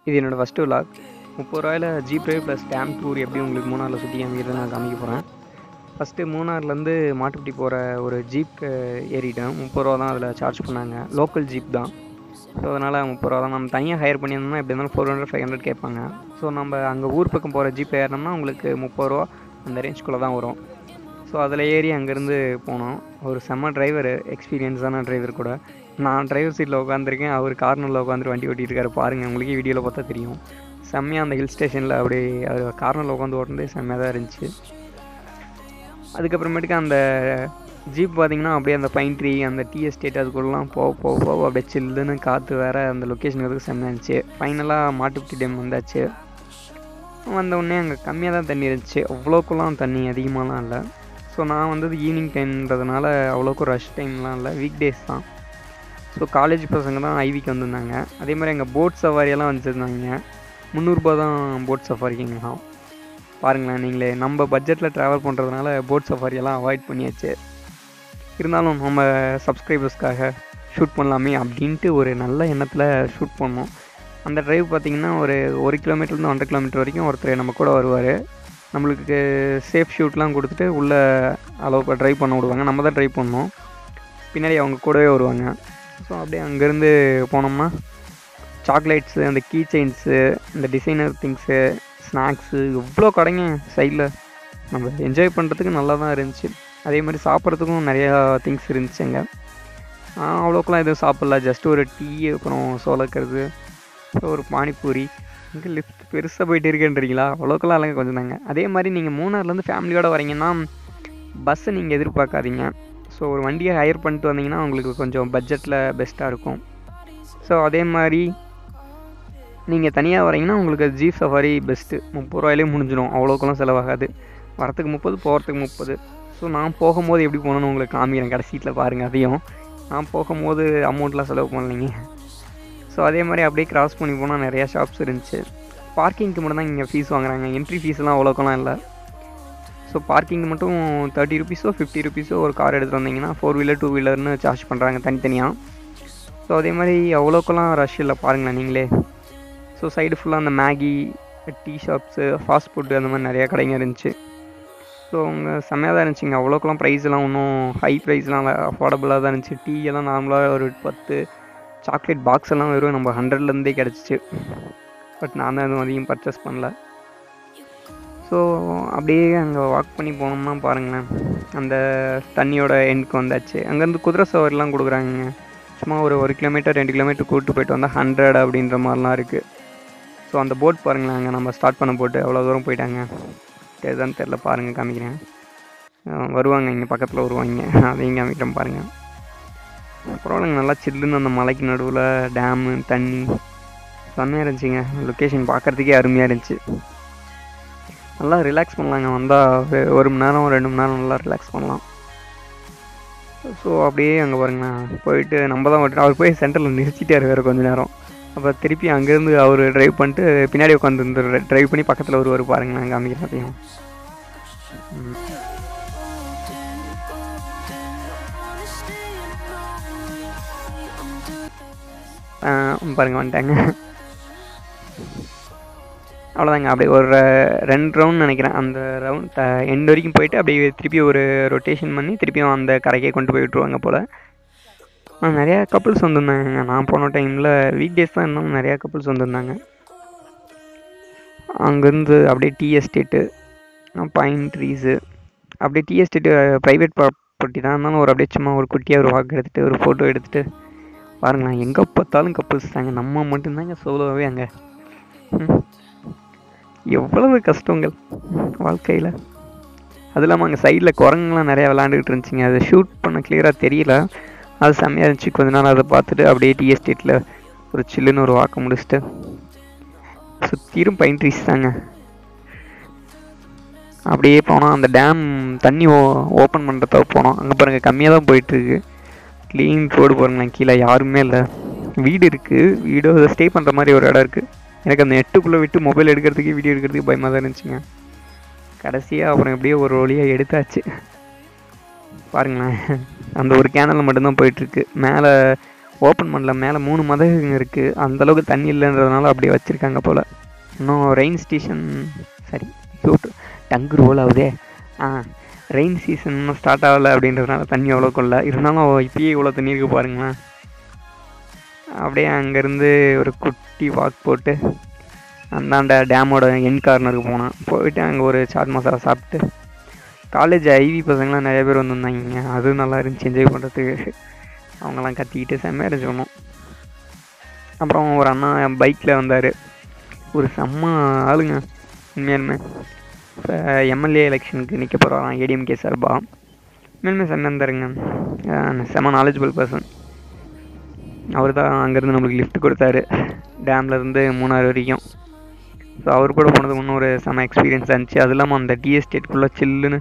இது என்னோடய first vlog முப்பது ரூபாயில் jeep drive plus dam tour எப்படி உங்களுக்கு மூணாரில் சுற்றி காமிக்கிறத நான் காமிக்க போகிறேன் ஃபஸ்ட்டு மூணார்லேருந்து மாட்டுப்பட்டி போகிற ஒரு ஜீப் ஏறிட்டேன் முப்பது ரூபா தான் அதில் சார்ஜ் பண்ணாங்க லோக்கல் ஜீப் தான் ஸோ அதனால் முப்பது ரூபா தான் நம்ம தனியாக ஹையர் பண்ணியிருந்தோம்னா எப்படி இருந்தாலும் ஃபோர் ஹண்ட்ரட் ஃபைவ் ஹண்ட்ரட் கேட்பாங்க ஸோ நம்ம அங்கே ஊர் பக்கம் போகிற ஜீப் ஏறினோம்னா உங்களுக்கு முப்பது ரூபா அந்த ரேஞ்சுக்குள்ளே தான் வரும் ஸோ அதில் ஏறி அங்கேருந்து போனோம் ஒரு செம்ம டிரைவர் எக்ஸ்பீரியன்ஸான டிரைவர் கூட நான் டிரைவர் சீட்டில் உட்காந்துருக்கேன் அவர் கார்னரில் உட்காந்துட்டு வண்டி ஓட்டிட்டு இருக்காரு பாருங்கள் உங்களுக்கே வீடியோவில் பார்த்தா தெரியும் செம்மையாக அந்த ஹில் ஸ்டேஷனில் அப்படியே அவர் கார்னரில் உட்காந்து ஓட்டுறது செம்மையாக தான் இருந்துச்சு அதுக்கப்புறமேட்டுக்கு அந்த ஜீப் பார்த்தீங்கன்னா அப்படியே அந்த பைன் ட்ரீ அந்த டீ எஸ்டேட் அதுக்குள்ளலாம் போக போக போக அப்படியே சில்லுன்னு காற்று வேறு அந்த லொக்கேஷன் வந்து செம்மையாக இருந்துச்சு ஃபைனலாக மாட்டுப்பட்டி டேம் வந்தாச்சு வந்த உடனே அங்கே கம்மியாக தான் தண்ணி இருந்துச்சு அவ்வளோக்குலாம் தண்ணி அதிகமாகலாம் இல்லை ஸோ நான் வந்தது ஈவினிங் டைம்ன்றதுனால அவ்வளோக்கும் ரஷ் டைம்லாம் இல்லை வீக் டேஸ் தான் ஸோ காலேஜ் பசங்க தான் ஐவிக்கு வந்திருந்தாங்க அதே மாதிரி எங்கள் போட் சவாரியெல்லாம் வச்சுருந்தாங்க முந்நூறுரூபா தான் போட் சஃபாரிக்குங்களாம் பாருங்களேன் நீங்களே நம்ம பட்ஜெட்டில் ட்ராவல் பண்ணுறதுனால போட் சஃபாரியெல்லாம் அவாய்ட் பண்ணியாச்சு இருந்தாலும் நம்ம சப்ஸ்கிரைபர்ஸ்க்காக ஷூட் பண்ணலாமே அப்படின்ட்டு ஒரு நல்ல எண்ணத்தில் ஷூட் பண்ணோம் அந்த டிரைவ் பார்த்திங்கன்னா ஒரு ஒரு கிலோமீட்டர்லேருந்து ஒன்றரை கிலோமீட்டர் வரைக்கும் ஒருத்தர் நம்ம கூட வருவார் நம்மளுக்கு சேஃப் ஷூட்லாம் கொடுத்துட்டு உள்ளே அளவுக்கு ட்ரைவ் பண்ண விடுவாங்க நம்ம தான் ட்ரைவ் பண்ணோம் பின்னாடி அவங்க கூடவே வருவாங்க ஸோ அப்படியே அங்கேருந்து போனோம்னா சாக்லேட்ஸு அந்த கீ செயின்ஸு இந்த டிசைனர் திங்ஸு ஸ்நாக்ஸு எவ்வளோ கடைங்க சைடில் நம்ம என்ஜாய் பண்ணுறதுக்கு நல்லா தான் இருந்துச்சு அதே மாதிரி சாப்பிட்றதுக்கும் நிறையா திங்ஸ் இருந்துச்சு அங்கே அவ்வளோக்கெலாம் எதுவும் சாப்பிட்ல ஜஸ்ட் ஒரு டீ அப்புறம் சோளக்கிறது ஒரு பானிபூரி இங்கே லிஃப்ட் பெருசாக போயிட்டு இருக்கேன்றீங்களா அவ்வளோக்கெல்லாம் இல்லைங்க கொஞ்சம் தாங்க அதே மாதிரி நீங்கள் மூணார்லேருந்து ஃபேமிலியோடு வரீங்கன்னா பஸ்ஸை நீங்கள் எதிர்பார்க்காதீங்க ஸோ ஒரு வண்டியை ஹையர் பண்ணிட்டு வந்தீங்கன்னா உங்களுக்கு கொஞ்சம் பட்ஜெட்டில் பெஸ்ட்டாக இருக்கும் ஸோ அதே மாதிரி நீங்கள் தனியாக வரீங்கன்னா உங்களுக்கு ஜீப் சஃபாரி பெஸ்ட்டு முப்பது ரூபாயிலே முடிஞ்சிடும் அவ்வளோக்கெல்லாம் செலவாகாது வரத்துக்கு முப்பது போகிறதுக்கு முப்பது ஸோ நான் போகும்போது எப்படி போகணுன்னு உங்களுக்கு காமிக்கிறேன் கடைசீட்டில் பாருங்கள் அதையும் நான் போகும்போது அமௌண்ட்லாம் செலவு பண்ணலைங்க ஸோ அதே மாதிரி அப்படியே கிராஸ் பண்ணி போனால் நிறையா ஷாப்ஸ் இருந்துச்சு பார்க்கிங்க்கு மட்டும் தான் இங்கே ஃபீஸ் வாங்குறாங்க என்ட்ரி ஃபீஸ்லாம் அவ்வளோக்கெல்லாம் இல்லை ஸோ பார்க்கிங் மட்டும் தேர்ட்டி ருபீஸோ ஃபிஃப்டி ருபீஸோ ஒரு கார் எடுத்துகிட்டு வந்தீங்கன்னா ஃபோர் வீலர் டூ வீலர்னு சார்ஜ் பண்ணுறாங்க தனித்தனியாக ஸோ அதே மாதிரி அவ்வளோக்கெல்லாம் ரஷ் இல்லை பாருங்களேன் நீங்களே ஸோ சைடு ஃபுல்லாக அந்த Maggi tea shops fast food அந்த மாதிரி நிறையா கடைங்க இருந்துச்சு ஸோ அவங்க செம்மையாக தான் இருந்துச்சுங்க அவ்வளோக்கெல்லாம் ப்ரைஸ்லாம் ஒன்றும் ஹை ப்ரைஸ்லாம் அஃபோர்டபுளாக தான் இருந்துச்சு டீ எல்லாம் நார்மலாக ஒரு பத்து சாக்லேட் பாக்ஸ் எல்லாம் வெறும் நம்ம ஹண்ட்ரட்லேருந்தே கிடச்சிச்சு பட் நான் தான் எதுவும் அதிகம் பர்ச்சேஸ் பண்ணல ஸோ அப்படியே அங்கே வாக் பண்ணி போனோம்னா பாருங்களேன் அந்த தண்ணியோட எண்டுக்கு வந்தாச்சு அங்கேருந்து குதிரை சவாரிலாம் கொடுக்குறாங்க சும்மா ஒரு ஒரு கிலோமீட்டர் ரெண்டு கிலோமீட்டர் கூப்பிட்டு போயிட்டு வந்தால் ஹண்ட்ரட் அப்படின்ற மாதிரிலாம் இருக்குது ஸோ அந்த போட் பாருங்களேன் அங்கே நம்ம ஸ்டார்ட் பண்ண போட்டு அவ்வளோ தூரம் போயிட்டாங்க எதுதான் தெரில பாருங்கள் காமிக்கிறேன் வருவாங்க இங்கே பக்கத்தில் வருவாங்க அதையும் காமிக்கிறேன் பாருங்கள் பரவாயில்லைங்க நல்லா சில்லுன்னு அந்த மலைக்கு நடுவில் டேமு தண்ணி செம்மையாக இருந்துச்சுங்க லொக்கேஷன் பார்க்குறதுக்கே அருமையாக இருந்துச்சு நல்லா ரிலாக்ஸ் பண்ணலாங்க வந்தால் ஒரு மணி நேரம் ரெண்டு மணி நேரம் நல்லா ரிலாக்ஸ் பண்ணலாம் ஸோ அப்படியே அங்கே பாருங்களேன் போயிட்டு நம்ம தான் ஓட்டு அவர் போய் சென்டரில் நிறுத்திட்டார் வேறு கொஞ்ச நேரம் அப்புறம் திருப்பி அங்கேருந்து அவர் ட்ரைவ் பண்ணிட்டு பின்னாடி உட்காந்து ட்ரைவ் பண்ணி பக்கத்தில் வருவார் பாருங்களேன் காமிக்கிறேன் அதையும் பாருங்க வந்துட்டாங்க அவ்வளோதாங்க அப்படியே ஒரு ரெண்டு ரவுண்ட் நினைக்கிறேன் அந்த ரவுண்ட் எண்ட் வரைக்கும் போயிட்டு அப்படியே திருப்பி ஒரு ரொட்டேஷன் பண்ணி திருப்பியும் அந்த கரைக்கே கொண்டு போய் விட்ருவாங்க போல் நிறையா கப்புள்ஸ் வந்திருந்தாங்க நான் போன டைமில் வீக் டேஸ் தான் இருந்தாலும் நிறையா கப்புள்ஸ் வந்திருந்தாங்க அங்கேருந்து அப்படியே tea estate pine trees tea tea எஸ்டேட்டு ப்ரைவேட் ப்ராப்பர்ட்டி தான் இருந்தாலும் ஒரு அப்படியே சும்மா ஒரு குட்டியாக ஒரு வாக் எடுத்துகிட்டு ஒரு ஃபோட்டோ எடுத்துகிட்டு பாருங்களேன் எங்கே பார்த்தாலும் கப்புள்ஸ் தாங்க நம்ம மட்டும்தாங்க சோலோவே அங்கே எவ்வளவு கஷ்டங்கள் வாழ்க்கையில் அது இல்லாமல் அங்கே சைடில் குரங்குலாம் நிறையா விளாண்டுக்கிட்டு இருந்துச்சுங்க அதை ஷூட் பண்ண கிளியராக தெரியல அது செம்மையாக இருந்துச்சு கொஞ்ச நாள் அதை பார்த்துட்டு அப்படியே டி எஸ்டேட்டில் ஒரு சில்லுன்னு ஒரு வாக்க முடிச்சுட்டு சுற்றிரும் பைன் ட்ரீஸ் தாங்க அப்படியே போனோம் அந்த டேம் தண்ணி ஓ ஓப்பன் பண்ணுறதுக்காக போனோம் அங்கே பாருங்கள் கம்மியாக தான் போயிட்டுருக்கு க்ளீன் ரோடு பாருங்களேன் கீழே யாருமே இல்லை வீடு இருக்குது வீடு ஸ்டே பண்ணுற மாதிரி ஒரு இடம் இருக்குது எனக்கு அந்த நெட்டுக்குள்ளே விட்டு மொபைல் எடுக்கிறதுக்கு வீடியோ எடுக்கிறதுக்கு பயமாக தான் இருந்துச்சுங்க கடைசியாக அப்புறம் எப்படியோ ஒரு வழியாக எடுத்தாச்சு பாருங்களேன் அந்த ஒரு கேனலில் மட்டும்தான் போயிட்டுருக்கு மேலே ஓப்பன் பண்ணல மேலே மூணு மதகுங்க இருக்குது அந்தளவுக்கு தண்ணி இல்லைன்றதுனால அப்படியே வச்சுருக்காங்க போல் இன்னும் ரெயின் ஸ்டேஷன் சரி டங்கு ரோல் ஆகுதே ஆ ரெயின் சீசன் இன்னும் ஸ்டார்ட் ஆகலை அப்படின்றதுனால தண்ணி அவ்வளோ கொள்ள இருந்தாலும் இப்பயே இவ்வளோ தண்ணி இருக்கு பாருங்களேன் அப்படியே அங்கேருந்து ஒரு குட்டி வாக் போட்டு அந்தாண்ட டேமோட என் கார்னருக்கு போனேன் போயிட்டு அங்கே ஒரு சாட் மசாலா சாப்பிட்டு காலேஜ் ஐவி பசங்களாம் நிறைய பேர் வந்திருந்தாங்க அதுவும் நல்லா இருந்துச்சு என்ஜாய் பண்ணுறதுக்கு அவங்கெல்லாம் கத்திக்கிட்டு செம்மையாக இருந்துச்சு ஒன்றும் அப்புறம் ஒரு அண்ணா பைக்கில் வந்தார் ஒரு செம்ம ஆளுங்க உண்மையாலுமே இப்போ எம்எல்ஏ எலெக்ஷனுக்கு நிற்க போகிறாராம் ஏடிஎம்கே சார்பா உண்மையிலுமே செம்ம இருந்தாருங்க செம்ம நாலேஜபிள் பர்சன் அவர் தான் அங்கேருந்து நம்மளுக்கு லிஃப்ட் கொடுத்தாரு டேம்லேருந்து மூணாறு வரைக்கும் ஸோ அவர் கூட போனது இன்னும் ஒரு செம எக்ஸ்பீரியன்ஸ் இருந்துச்சு அது இல்லாமல் அந்த டீ எஸ்டேட்குள்ளே சில்லுன்னு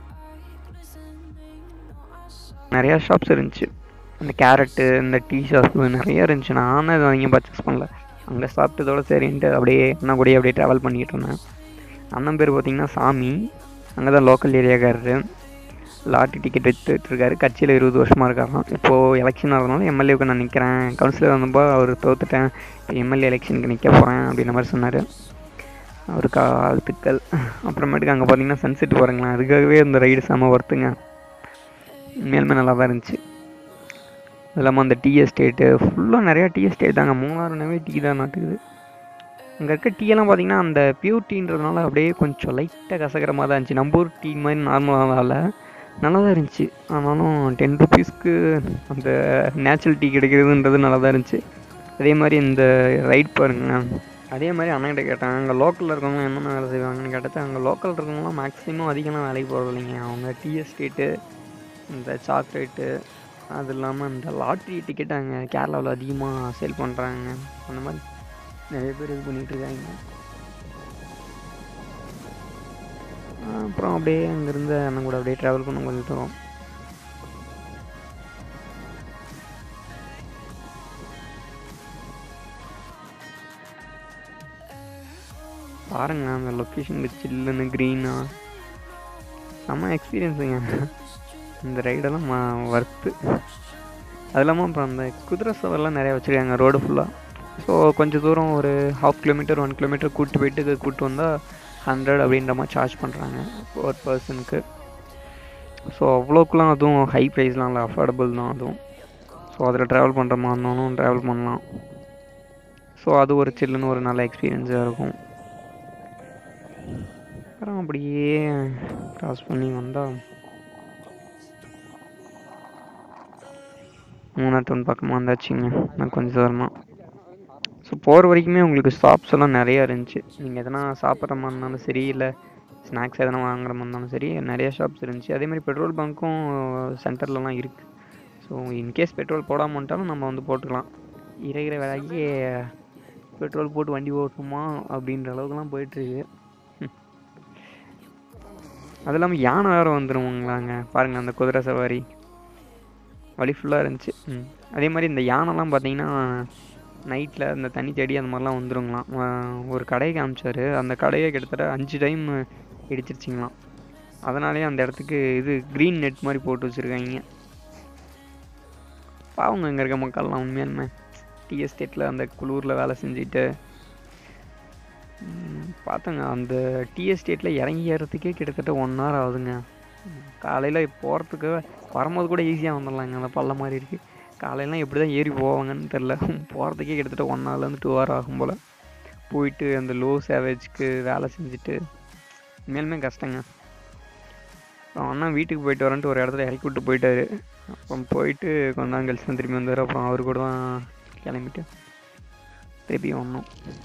நிறையா ஷாப்ஸ் இருந்துச்சு அந்த கேரட்டு இந்த டீ ஷாப்பு நிறைய இருந்துச்சு நானும் இது வாங்கி பர்ச்சேஸ் பண்ணல அங்கே சாப்பிட்டதோட சரின்ட்டு அப்படியே அண்ணா கூடயே அப்படியே ட்ராவல் பண்ணிக்கிட்டு இருந்தேன் அண்ணன் பேர் பார்த்தீங்கன்னா சாமி அங்கே தான் லோக்கல் ஏரியாக்காரரு லாட்ரி டிக்கெட் எடுத்துகிட்ருக்காரு கட்சியில் இருபது வருஷமாக இருக்காராம் இப்போது எலெக்ஷன் ஆகிறதுனால எம்எல்ஏவுக்கு நான் நிற்கிறேன் கவுன்சிலர் வந்தப்போ அவர் தோத்துட்டேன் இப்போ எம்எல்ஏ எலெக்ஷனுக்கு நிற்க போகிறேன் அப்படின்ற மாதிரி சொன்னார் அவருக்கு வாழ்த்துக்கள் அப்புறமேட்டுக்கு அங்கே பார்த்தீங்கன்னா சன்செட் பாருங்களேன் அதுக்காகவே இந்த ரைடு செம ஒர்த்துங்க உண்மையாலுமே நல்லா தான் இருந்துச்சு அது இல்லாமல் அந்த டீ எஸ்டேட்டு ஃபுல்லாக நிறையா டீ எஸ்டேட் தாங்க மூணாறுனாவே டீ தான் நாட்டுக்குது அங்கே இருக்க டீயெல்லாம் பார்த்தீங்கன்னா அந்த பியூர் டீன்றதுனால அப்படியே கொஞ்சம் லைட்டாக கசக்கிற மாதிரி தான் இருந்துச்சு நம்ம ஊர் டீ மாதிரி நார்மலாக இல்லை நல்லா தான் இருந்துச்சு ஆனாலும் டென் ருபீஸ்க்கு அந்த நேச்சுரல் டீ கிடைக்கிறதுன்றது நல்லா தான் இருந்துச்சு அதே மாதிரி இந்த ரைட் பாருங்க அதே மாதிரி அண்ணன்கிட்ட கேட்டேன் அங்கே லோக்கலில் இருக்கவங்க என்னென்ன வேலை செய்வாங்கன்னு கேட்டது அங்கே லோக்கல் இருக்கவங்களாம் மேக்ஸிமம் அதிகமாக வேலைக்கு போகிறது இல்லைங்க அவங்க டீ எஸ்டேட்டு இந்த சாக்லேட்டு அது இல்லாமல் இந்த லாட்ரி டிக்கெட் அங்கே கேரளாவில் அதிகமாக சேல் பண்ணுறாங்க அந்த மாதிரி நிறைய பேர் இது பண்ணிகிட்ருக்காங்க அப்புறம் அப்படியே அங்கேருந்து அண்ணன் கூட அப்படியே ட்ராவல் பண்ண கொஞ்சம் தூரம் பாருங்க அந்த லொக்கேஷன் சில்லுன்னு க்ரீனாக செம்ம எக்ஸ்பீரியன்ஸுங்க இந்த ரைடெல்லாம் ஒர்த்து அது இல்லாமல் அப்புறம் அந்த குதிரை சவரெல்லாம் நிறையா வச்சுருக்காங்க ரோடு ஃபுல்லாக ஸோ கொஞ்சம் தூரம் ஒரு ஹாஃப் கிலோமீட்டர் ஒன் கிலோமீட்டர் கூப்பிட்டு போயிட்டு கூப்பிட்டு வந்தால் ஹண்ட்ரட் அப்படின்ற மாதிரி சார்ஜ் பண்ணுறாங்க ஒரு பர்சனுக்கு ஸோ அவ்வளோக்குலாம் அதுவும் ஹை ப்ரைஸ்லாம் இல்லை அஃபோர்டபுள் தான் அதுவும் ஸோ அதில் ட்ராவல் பண்ணுற மாதிரி இருந்தாலும் ட்ராவல் பண்ணலாம் ஸோ அது ஒரு சில்லுன்னு ஒரு நல்ல எக்ஸ்பீரியன்ஸாக இருக்கும் அப்புறம் அப்படியே க்ராஸ் பண்ணி வந்தால் மூணார் டவுன் பக்கமாக வந்தாச்சுங்க நான் கொஞ்சம் தூரமாக ஸோ போகிற வரைக்குமே உங்களுக்கு ஸ்டாப்ஸ் எல்லாம் நிறையா இருந்துச்சு நீங்கள் எதனா சாப்பிட்ற மாதிரி இருந்தாலும் சரி இல்லை ஸ்நாக்ஸ் எதனா வாங்குற மாதிரி இருந்தாலும் சரி நிறைய ஷாப்ஸ் இருந்துச்சு அதே மாதிரி பெட்ரோல் பங்க்கும் சென்டர்லலாம் இருக்குது ஸோ இன்கேஸ் பெட்ரோல் போடாமல் வந்துட்டாலும் நம்ம வந்து போட்டுக்கலாம் இறைகிற வேலைக்கு பெட்ரோல் போட்டு வண்டி ஓட்டுமா அப்படின்ற அளவுக்குலாம் போயிட்டுருக்கு அது இல்லாமல் யானை வேறு வந்துடுவோங்களாங்க பாருங்கள் அந்த குதிரை சவாரி வழி ஃபுல்லாக இருந்துச்சு ம் அதே மாதிரி இந்த யானைலாம் பார்த்தீங்கன்னா நைட்டில் அந்த தண்ணி தேடி அந்த மாதிரிலாம் வந்துருங்களாம் ஒரு கடையை காமிச்சார் அந்த கடையை கிட்டத்தட்ட அஞ்சு டைம் இடிச்சிருச்சிங்களாம் அதனாலே அந்த இடத்துக்கு இது க்ரீன் நெட் மாதிரி போட்டு வச்சுருக்காங்க பாவங்க இங்கே இருக்க மக்கள்லாம் உண்மையாலுமே டீ எஸ்டேட்டில் அந்த குளூரில் வேலை செஞ்சுட்டு பார்த்தங்க அந்த டீ எஸ்டேட்டில் இறங்கி ஏறதுக்கே கிட்டத்தட்ட ஒன் ஹவர் ஆகுதுங்க காலையில் போகிறதுக்கு வரும்போது கூட ஈஸியாக வந்துடலாங்க அந்த பள்ளம் மாதிரி இருக்குது காலையெல்லாம் எப்படி தான் ஏறி போவாங்கன்னு தெரில போகிறதுக்கே கிட்டத்தட்ட ஒன் ஹவர்லேருந்து டூ ஹவர் ஆகும் போல் போயிட்டு அந்த லோ சேவேஜ்க்கு வேலை செஞ்சுட்டு உண்மையிலுமே கஷ்டங்க அப்புறம் அண்ணா வீட்டுக்கு போயிட்டு வரேன்ட்டு ஒரு இடத்துல இறக்கி விட்டு போயிட்டாரு அப்புறம் போயிட்டு கொஞ்ச நாள் கழிச்சு தான் திரும்பி வந்தார் அப்புறம் அவர் கூட தான் கிளம்பிட்டு திருப்பி வந்தோம்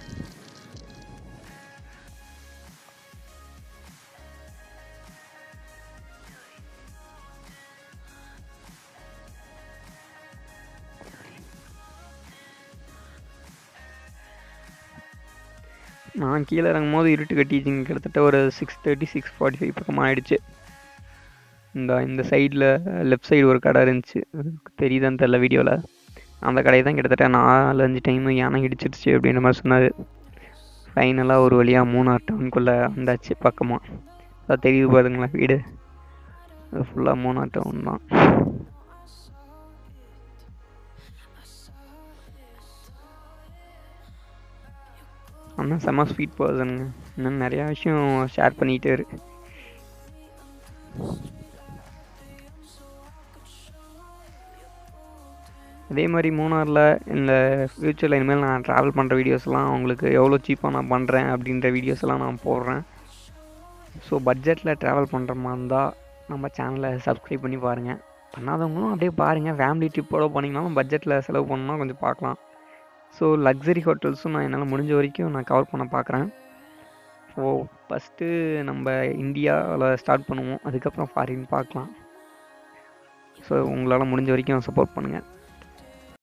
நான் கீழே இறங்கும் போது இருட்டு கட்டிச்சிங்க கிட்டத்தட்ட ஒரு six thirty six forty five பக்கம் ஆகிடுச்சு இந்த இந்த சைடில் லெஃப்ட் சைடு ஒரு கடை இருந்துச்சு தெரியுதான்னு தெரில வீடியோவில் அந்த கடையை தான் கிட்டத்தட்ட நாலு அஞ்சு டைம் யானை இடிச்சிருச்சு அப்படின்ற மாதிரி சொன்னார் ஃபைனலாக ஒரு வழியாக மூணார் டவுனுக்குள்ளே வந்தாச்சு பக்கமாக அதான் தெரியுது பாருங்களா வீடு அது ஃபுல்லாக மூணார் டவுன் தான் அண்ணன் செம்ம ஸ்வீட் பர்சனுங்க இன்னும் நிறையா விஷயம் ஷேர் பண்ணிகிட்டே இருக்கு அதே மாதிரி மூணாரில் இந்த ஃப்யூச்சரில் இனிமேல் நான் ட்ராவல் பண்ணுற வீடியோஸ்லாம் உங்களுக்கு எவ்வளோ சீப்பாக நான் பண்ணுறேன் அப்படின்ற வீடியோஸ்லாம் நான் போடுறேன் ஸோ பட்ஜெட்டில் ட்ராவல் பண்ணுற மாதிரி இருந்தால் நம்ம சேனலை சப்ஸ்கிரைப் பண்ணி பாருங்கள் பண்ணாதவங்களும் அப்படியே பாருங்கள் ஃபேமிலி ட்ரிப்போட போனீங்கனாலும் பட்ஜெட்டில் செலவு பண்ணணும்னா கொஞ்சம் பார்க்கலாம் ஸோ லக்ஸரி ஹோட்டல்ஸும் நான் என்னால் முடிஞ்ச வரைக்கும் நான் கவர் பண்ண பார்க்குறேன் ஸோ ஃபஸ்ட்டு நம்ம இந்தியாவில் ஸ்டார்ட் பண்ணுவோம் அதுக்கப்புறம் ஃபாரின் பார்க்கலாம் ஸோ உங்களால் முடிஞ்ச வரைக்கும் சப்போர்ட் பண்ணுங்கள்